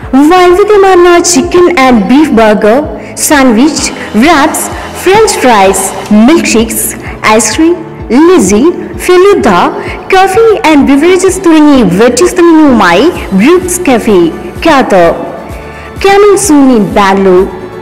വൈവിധ്യമാർന്ന chicken and beef burger sandwich wraps French fries milk shakes ice cream ലിസി falooda coffee and beverages തുടങ്ങി വ്യത്യസ്ത മെനുവുമായി ബ്രൂക്സ് കഫേ കാത്തോ കമ്മിങ് സൂൺ ഇൻ ബാംഗ്ലൂർ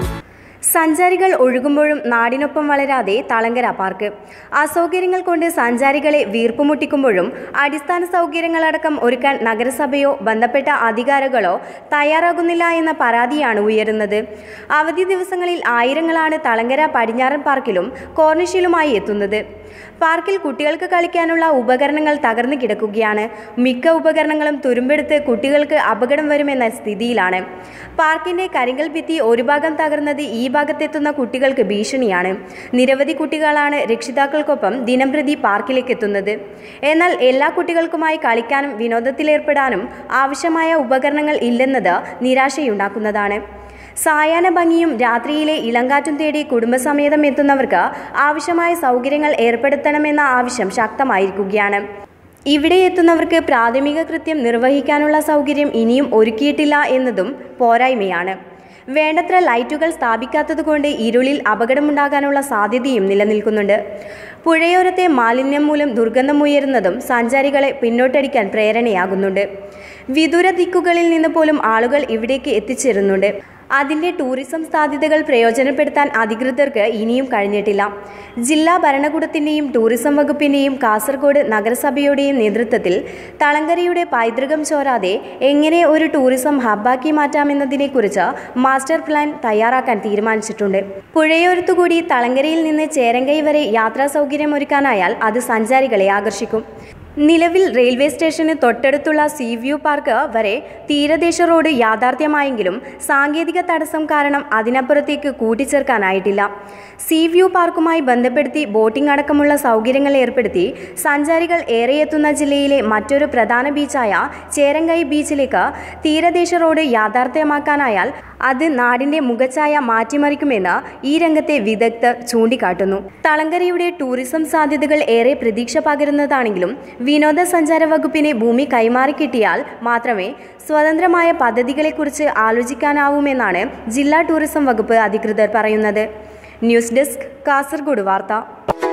സഞ്ചാരികൾ ഒഴുകുമ്പോഴും നാടിനൊപ്പം വളരാതെ തളങ്കര പാർക്ക് അസൗകര്യങ്ങൾ കൊണ്ട് സഞ്ചാരികളെ വീർപ്പുമുട്ടിക്കുമ്പോഴും അടിസ്ഥാന സൗകര്യങ്ങളടക്കം ഒരുക്കാൻ നഗരസഭയോ ബന്ധപ്പെട്ട അധികാരികളോ തയ്യാറാകുന്നില്ല എന്ന പരാതിയാണ് ഉയരുന്നത് അവധി ദിവസങ്ങളിൽ ആയിരങ്ങളാണ് തളങ്കര പടിഞ്ഞാറൻ പാർക്കിലും കോർണിഷിലുമായി എത്തുന്നത് പാർക്കിൽ കുട്ടികൾക്ക് കളിക്കാനുള്ള ഉപകരണങ്ങൾ തകർന്നു കിടക്കുകയാണ് മിക്ക ഉപകരണങ്ങളും തുരുമ്പെടുത്ത് കുട്ടികൾക്ക് അപകടം വരുമെന്ന സ്ഥിതിയിലാണ് പാർക്കിന്റെ കരിങ്കൽ ഭിത്തി ഒരു ഭാഗം തകർന്നത് ഈ ഭാഗത്തെത്തുന്ന കുട്ടികൾക്ക് ഭീഷണിയാണ് നിരവധി കുട്ടികളാണ് രക്ഷിതാക്കൾക്കൊപ്പം ദിനംപ്രതി പാർക്കിലേക്ക് എത്തുന്നത് എന്നാൽ എല്ലാ കുട്ടികൾക്കുമായി കളിക്കാനും വിനോദത്തിലേർപ്പെടാനും ആവശ്യമായ ഉപകരണങ്ങൾ ഇല്ലെന്നത് നിരാശയുണ്ടാക്കുന്നതാണ് സായാഹ്ന ഭംഗിയും രാത്രിയിലെ ഇളങ്കാറ്റും തേടി കുടുംബസമേതം എത്തുന്നവർക്ക് ആവശ്യമായ സൗകര്യങ്ങൾ ഏർപ്പെടുത്തണമെന്ന ആവശ്യം ശക്തമായിരിക്കുകയാണ് ഇവിടെ എത്തുന്നവർക്ക് പ്രാഥമിക കൃത്യം നിർവഹിക്കാനുള്ള സൗകര്യം ഇനിയും ഒരുക്കിയിട്ടില്ല എന്നതും പോരായ്മയാണ് വേണ്ടത്ര ലൈറ്റുകൾ സ്ഥാപിക്കാത്തതുകൊണ്ട് ഇരുളിൽ അപകടമുണ്ടാകാനുള്ള സാധ്യതയും നിലനിൽക്കുന്നുണ്ട് പുഴയോരത്തെ മാലിന്യം മൂലം ദുർഗന്ധമുയരുന്നതും സഞ്ചാരികളെ പിന്നോട്ടടിക്കാൻ പ്രേരണയാകുന്നുണ്ട് വിദൂര ദിക്കുകളിൽ നിന്ന് പോലും ആളുകൾ ഇവിടേക്ക് എത്തിച്ചേരുന്നുണ്ട് അതിൻ്റെ ടൂറിസം സാധ്യതകൾ പ്രയോജനപ്പെടുത്താൻ അധികൃതർക്ക് ഇനിയും കഴിഞ്ഞിട്ടില്ല ജില്ലാ ഭരണകൂടത്തിൻ്റെയും ടൂറിസം വകുപ്പിൻ്റെയും കാസർഗോഡ് നഗരസഭയുടെയും നേതൃത്വത്തിൽ തളങ്കരയുടെ പൈതൃകം ചോരാതെ എങ്ങനെ ഒരു ടൂറിസം ഹബ്ബാക്കി മാറ്റാമെന്നതിനെക്കുറിച്ച് മാസ്റ്റർ പ്ലാൻ തയ്യാറാക്കാൻ തീരുമാനിച്ചിട്ടുണ്ട് പുഴയോരത്തുകൂടി തളങ്കരയിൽ നിന്ന് ചേരങ്കൈ വരെ യാത്രാ സൗകര്യം ഒരുക്കാനായാൽ അത് സഞ്ചാരികളെ ആകർഷിക്കും നിലവിൽ റെയിൽവേ സ്റ്റേഷന് തൊട്ടടുത്തുള്ള സീ വ്യൂ പാർക്ക് വരെ തീരദേശ റോഡ് യാഥാർത്ഥ്യമായെങ്കിലും സാങ്കേതിക തടസ്സം കാരണം അതിനപ്പുറത്തേക്ക് കൂട്ടിച്ചേർക്കാനായിട്ടില്ല സീ വ്യൂ പാർക്കുമായി ബന്ധപ്പെടുത്തി ബോട്ടിംഗ് അടക്കമുള്ള സൗകര്യങ്ങൾ ഏർപ്പെടുത്തി സഞ്ചാരികൾ ഏറെയെത്തുന്ന ജില്ലയിലെ മറ്റൊരു പ്രധാന ബീച്ചായ ചേരങ്കൈ ബീച്ചിലേക്ക് തീരദേശ റോഡ് യാഥാർത്ഥ്യമാക്കാനായാൽ അത് നാടിന്റെ മുഖച്ഛായ മാറ്റിമറിക്കുമെന്ന് ഈ രംഗത്തെ വിദഗ്ധർ ചൂണ്ടിക്കാട്ടുന്നു തളങ്കരയുടെ ടൂറിസം സാധ്യതകൾ ഏറെ പ്രതീക്ഷ പകരുന്നതാണെങ്കിലും വിനോദസഞ്ചാര വകുപ്പിനെ ഭൂമി കൈമാറി കിട്ടിയാൽ മാത്രമേ സ്വതന്ത്രമായ പദ്ധതികളെക്കുറിച്ച് ആലോചിക്കാനാവുമെന്നാണ് ജില്ലാ ടൂറിസം വകുപ്പ് അധികൃതർ പറയുന്നത് ന്യൂസ് ഡെസ്ക് കാസർഗോഡ് വാർത്ത